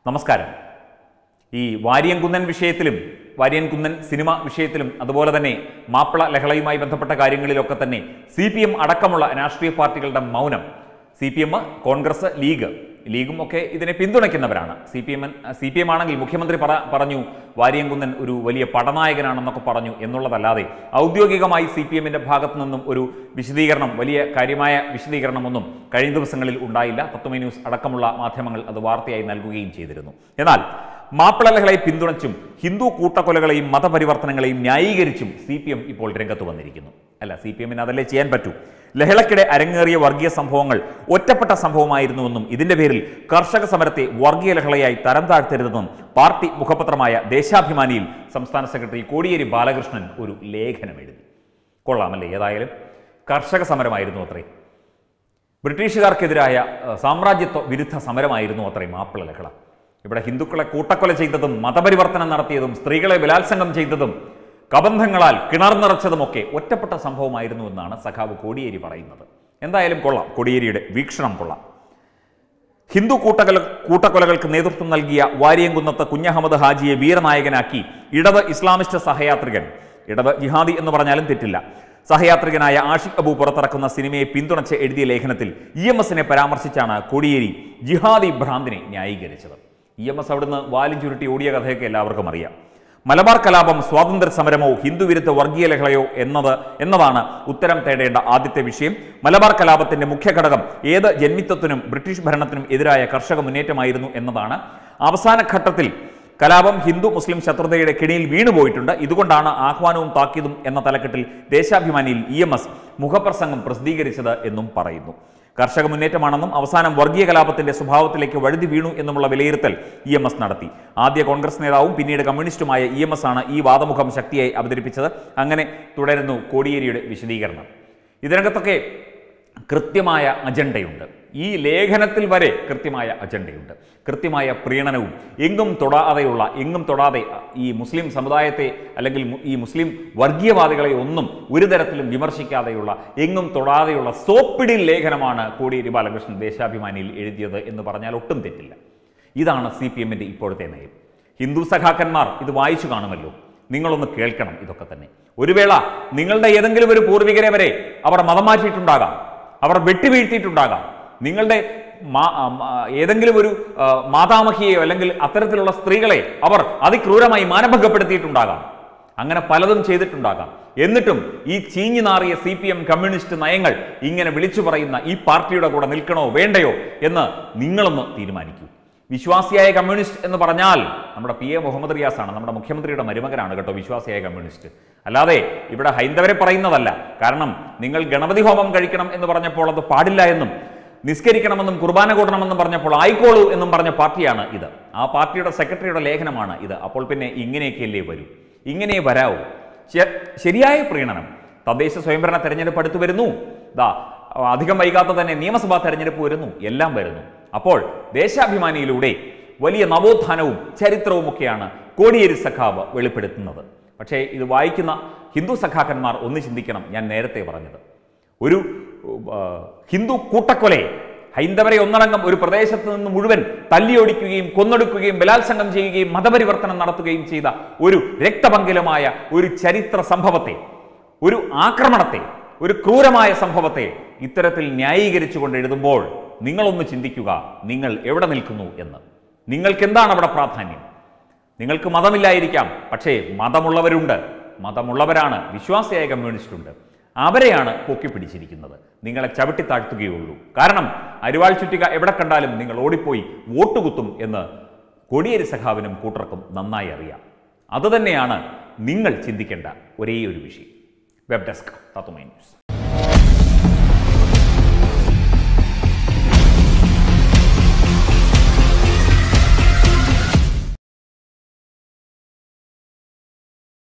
നമസ്കാരം ഈ വാരിയംകുന്നൻ വിഷയത്തിലും വാരിയൻകുന്നൻ സിനിമ വിഷയത്തിലും അതുപോലെ തന്നെ മാപ്പിള ലഹളയുമായി ബന്ധപ്പെട്ട കാര്യങ്ങളിലൊക്കെ തന്നെ സി പി എം അടക്കമുള്ള രാഷ്ട്രീയ പാർട്ടികളുടെ മൗനം C P M Congress League ലീഗും ഒക്കെ ഇതിനെ പിന്തുണയ്ക്കുന്നവരാണ് C P M C P M ആണെങ്കിൽ മുഖ്യമന്ത്രി പറ പറഞ്ഞു വാരിയംകുന്നൻ ഒരു വലിയ പടനായകനാണെന്നൊക്കെ പറഞ്ഞു എന്നുള്ളതല്ലാതെ ഔദ്യോഗികമായി സി പി എമ്മിന്റെ ഭാഗത്തു നിന്നും ഒരു വിശദീകരണം വലിയ കാര്യമായ വിശദീകരണമൊന്നും കഴിഞ്ഞ ദിവസങ്ങളിൽ ഉണ്ടായില്ല തത്വമേ ന്യൂസ് അടക്കമുള്ള മാധ്യമങ്ങൾ അത് വാർത്തയായി നൽകുകയും ചെയ്തിരുന്നു എന്നാൽ മാപ്പിള ലഹളയെ പിന്തുണച്ചും ഹിന്ദു കൂട്ടക്കൊലകളെയും മതപരിവർത്തനങ്ങളെയും ന്യായീകരിച്ചും സി പി എം ഇപ്പോൾ രംഗത്ത് വന്നിരിക്കുന്നു അല്ല സി പി എമ്മിന് അതല്ലേ ചെയ്യാൻ പറ്റൂ ലഹളക്കിടെ അരങ്ങേറിയ വർഗീയ സംഭവങ്ങൾ ഒറ്റപ്പെട്ട സംഭവമായിരുന്നുവെന്നും ഇതിന്റെ പേരിൽ കർഷക സമരത്തെ വർഗീയ ലഹളയായി തരം താഴ്ത്തരുതെന്നും പാർട്ടി മുഖപത്രമായ ദേശാഭിമാനിയിൽ സംസ്ഥാന സെക്രട്ടറി കോടിയേരി ബാലകൃഷ്ണൻ ഒരു ലേഖനം എഴുതി കൊള്ളാമല്ലേ ഏതായാലും കർഷക സമരമായിരുന്നു അത്രേ ബ്രിട്ടീഷുകാർക്കെതിരായ ഏഹ്, സാമ്രാജ്യത്വ വിരുദ്ധ സമരമായിരുന്നു അത്രയും മാപ്പിള ലഹള ഇവിടെ ഹിന്ദുക്കളെ കൂട്ടക്കൊല ചെയ്തതും മതപരിവർത്തനം നടത്തിയതും സ്ത്രീകളെ ബലാത്സംഗം ചെയ്തതും കബന്ധങ്ങളാൽ കിണർ നിറച്ചതുമൊക്കെ ഒറ്റപ്പെട്ട സംഭവമായിരുന്നു എന്നാണ് സഖാവ് കോടിയേരി പറയുന്നത് എന്തായാലും കൊള്ളാം കോടിയേരിയുടെ വീക്ഷണം കൊള്ളാം ഹിന്ദു കൂട്ടകൊല കൂട്ടക്കൊലകൾക്ക് നേതൃത്വം നൽകിയ വാരിയംകുന്നത്ത് കുഞ്ഞഹമ്മദ് ഹാജിയെ വീരനായകനാക്കി ഇടത് ഇസ്ലാമിസ്റ്റ് സഹയാത്രികൻ ഇടത് ജിഹാദി എന്ന് പറഞ്ഞാലും തെറ്റില്ല സഹയാത്രികനായ ആഷിഖ് അബു പുറത്തിറക്കുന്ന സിനിമയെ പിന്തുണച്ച് എഴുതിയ ലേഖനത്തിൽ ഇ എം എസിനെ പരാമർശിച്ചാണ് കോടിയേരി ജിഹാദി ഭ്രാന്തിനെ ന്യായീകരിച്ചത് ഇ എം എസ് അവിടുന്ന് വാലും ചുരുട്ടി ഓടിയ കഥയൊക്കെ എല്ലാവർക്കും അറിയാം മലബാർ കലാപം സ്വാതന്ത്ര്യ സമരമോ ഹിന്ദുവിരുദ്ധ വർഗീയ ലഹളയോ എന്നത് എന്നതാണ് ഉത്തരം തേടേണ്ട ആദ്യത്തെ വിഷയം മലബാർ കലാപത്തിന്റെ മുഖ്യ ഘടകം ഏത് ജന്മിത്വത്തിനും ബ്രിട്ടീഷ് ഭരണത്തിനും എതിരായ കർഷക മുന്നേറ്റമായിരുന്നു എന്നതാണ് അവസാന ഘട്ടത്തിൽ കലാപം ഹിന്ദു മുസ്ലിം ശത്രുതയുടെ കിണിയിൽ വീണുപോയിട്ടുണ്ട് ഇതുകൊണ്ടാണ് ആഹ്വാനവും താക്കീതും എന്ന തലക്കെട്ടിൽ ദേശാഭിമാനിയിൽ ഇ എം എസ് മുഖപ്രസംഗം പ്രസിദ്ധീകരിച്ചത് എന്നും പറയുന്നു കർഷക മുന്നേറ്റമാണെന്നും അവസാനം വർഗീയ കലാപത്തിന്റെ സ്വഭാവത്തിലേക്ക് വഴുതി വീണു എന്നുമുള്ള വിലയിരുത്തൽ ഇ എം എസ് നടത്തി ആദ്യ കോൺഗ്രസ് നേതാവും പിന്നീട് കമ്മ്യൂണിസ്റ്റുമായ ഇ എം എസ് ആണ് ഈ വാദമുഖം ശക്തിയായി അവതരിപ്പിച്ചത് അങ്ങനെ തുടരുന്നു കോടിയേരിയുടെ വിശദീകരണം ഇതിനകത്തൊക്കെ കൃത്യമായ അജണ്ടയുണ്ട് ഈ ലേഖനത്തിൽ വരെ കൃത്യമായ അജണ്ടയുണ്ട് കൃത്യമായ പ്രീണനവും എങ്ങും തൊടാതെയുള്ള എങ്ങും തൊടാതെ ഈ മുസ്ലിം സമുദായത്തെ അല്ലെങ്കിൽ മു- ഈ മുസ്ലിം വർഗീയവാദികളെ ഒന്നും ഒരു തരത്തിലും വിമർശിക്കാതെയുള്ള എങ്ങും തൊടാതെയുള്ള സോപ്പിടി ലേഖനമാണ് കോടിയേരി ബാലകൃഷ്ണൻ ദേശാഭിമാനിയിൽ എഴുതിയത് എന്ന് പറഞ്ഞാൽ ഒട്ടും തെറ്റില്ല ഇതാണ് സി പി എമ്മിൻ്റെ ഇപ്പോഴത്തെ നയം ഹിന്ദു സഖാക്കന്മാർ ഇത് വായിച്ചു കാണുമല്ലോ നിങ്ങളൊന്ന് കേൾക്കണം ഇതൊക്കെ തന്നെ ഒരു വേള നിങ്ങളുടെ ഏതെങ്കിലും ഒരു പൂർവികരെ വരെ അവർ മതം മാറ്റിയിട്ടുണ്ടാകാം അവർ വെട്ടിവീഴ്ത്തിയിട്ടുണ്ടാകാം നിങ്ങളുടെ മാ- ആ, ആ, ഏതെങ്കിലും ഒരു ആ, മാതാമഹിയെയോ അല്ലെങ്കിൽ അത്തരത്തിലുള്ള സ്ത്രീകളെ അവർ അതിക്രൂരമായി മാനഭംഗപ്പെടുത്തിയിട്ടുണ്ടാകാം അങ്ങനെ പലതും ചെയ്തിട്ടുണ്ടാകാം എന്നിട്ടും ഈ ചീഞ്ഞു നാറിയ സി പി എം കമ്മ്യൂണിസ്റ്റ് നയങ്ങൾ ഇങ്ങനെ വിളിച്ചു പറയുന്ന ഈ പാർട്ടിയുടെ കൂടെ നിൽക്കണോ വേണ്ടയോ എന്ന് നിങ്ങളൊന്ന് തീരുമാനിക്കൂ വിശ്വാസിയായ കമ്മ്യൂണിസ്റ്റ് എന്ന് പറഞ്ഞാൽ നമ്മുടെ പി എ മുഹമ്മദ് റിയാസ് ആണ് നമ്മുടെ മുഖ്യമന്ത്രിയുടെ മരുമകനാണ് കേട്ടോ വിശ്വാസിയായ കമ്മ്യൂണിസ്റ്റ് അല്ലാതെ ഇവിടെ ഹൈന്ദവരെ പറയുന്നതല്ല കാരണം നിങ്ങൾ ഗണപതി ഹോമം കഴിക്കണം എന്ന് പറഞ്ഞപ്പോൾ അത് പാടില്ല എന്നും നിസ്കരിക്കണമെന്നും കുർബാന കൂടണമെന്നും പറഞ്ഞപ്പോൾ ആയിക്കോളൂ എന്നും പറഞ്ഞ പാർട്ടിയാണ് ഇത് ആ പാർട്ടിയുടെ സെക്രട്ടറിയുടെ ലേഖനമാണ് ഇത് അപ്പോൾ പിന്നെ ഇങ്ങനെയൊക്കെയല്ലേ വരൂ ഇങ്ങനെ വരാവൂ ശ- ശരിയായ പ്രീണനം തദ്ദേശ സ്വയംഭരണ തെരഞ്ഞെടുപ്പ് അടുത്ത് വരുന്നു ദാ അധികം വൈകാതെ തന്നെ നിയമസഭാ തെരഞ്ഞെടുപ്പ് വരുന്നു എല്ലാം വരുന്നു അപ്പോൾ ദേശാഭിമാനിയിലൂടെ വലിയ നവോത്ഥാനവും ചരിത്രവും ഒക്കെയാണ് കോടിയേരി സഖാവ് വെളിപ്പെടുത്തുന്നത് പക്ഷേ ഇത് വായിക്കുന്ന ഹിന്ദു സഖാക്കന്മാർ ഒന്ന് ചിന്തിക്കണം ഞാൻ നേരത്തെ പറഞ്ഞത് ഒരു ആ, ഹിന്ദു കൂട്ടക്കൊലയെ ഹൈന്ദവരെ ഒന്നടങ്കം ഒരു പ്രദേശത്ത് നിന്ന് മുഴുവൻ തല്ലിയൊടിക്കുകയും കൊന്നൊടുക്കുകയും ബലാത്സംഗം ചെയ്യുകയും മതപരിവർത്തനം നടത്തുകയും ചെയ്ത ഒരു രക്തപങ്കിലമായ ഒരു ചരിത്ര സംഭവത്തെ ഒരു ആക്രമണത്തെ ഒരു ക്രൂരമായ സംഭവത്തെ ഇത്തരത്തിൽ ന്യായീകരിച്ചുകൊണ്ട് എഴുതുമ്പോൾ നിങ്ങളൊന്ന് ചിന്തിക്കുക നിങ്ങൾ എവിടെ നിൽക്കുന്നു എന്ന് നിങ്ങൾക്ക് എന്താണ് അവിടെ പ്രാധാന്യം നിങ്ങൾക്ക് മതമില്ലായിരിക്കാം പക്ഷേ മതമുള്ളവരുണ്ട് മതമുള്ളവരാണ് വിശ്വാസിയായ കമ്മ്യൂണിസ്റ്റ് ഉണ്ട് അവരെയാണ് പൊക്കി പിടിച്ചിരിക്കുന്നത് നിങ്ങളെ ചവിട്ടി താഴ്ത്തുകയുള്ളൂ കാരണം അരിവാൾ ചുറ്റിക എവിടെ കണ്ടാലും നിങ്ങൾ ഓടിപ്പോയി വോട്ട് കുത്തും എന്ന് കൊടിയേരി സഖാവിനും കൂട്ടർക്കും നന്നായി അറിയാം അതുതന്നെയാണ് നിങ്ങൾ ചിന്തിക്കേണ്ട ഒരേ ഒരു വിഷയം വെബ് ഡെസ്ക് തത്തുമൈ ന്യൂസ്